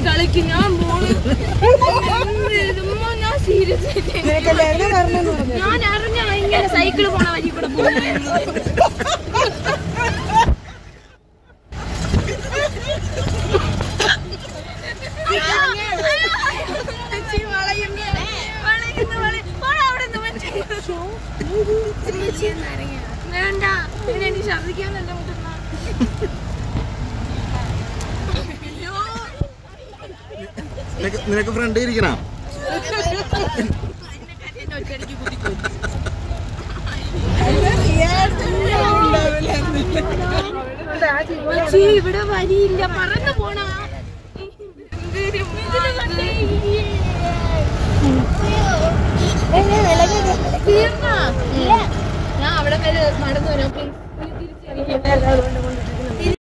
കളിക്കും ഞാൻ പോണു ഞാൻ സീരിയസ് നിനക്കല്ലേ എന്നെ വരണമെന്ന് പറഞ്ഞു ഞാൻ അറിഞ്ഞ ഇങ്ങനെ സൈക്കിൾ പോണ വഴി കൂടെ പോകുന്നു വേണ്ട പിന്നെ എനിക്ക് ഛർദിക്കാൻ തന്നെ മുട്ടുന്ന നിനക്ക് നിനക്ക് ഫ്രണ്ട് ഇരിക്കണം ചേച്ചി, ഇവിടെ വരിയില്ല പറന്നു പോണ ഞാൻ അവിടെ വരെ നടന്നു വരാം please. നീ തിരിച്ച് ഇറങ്ങി.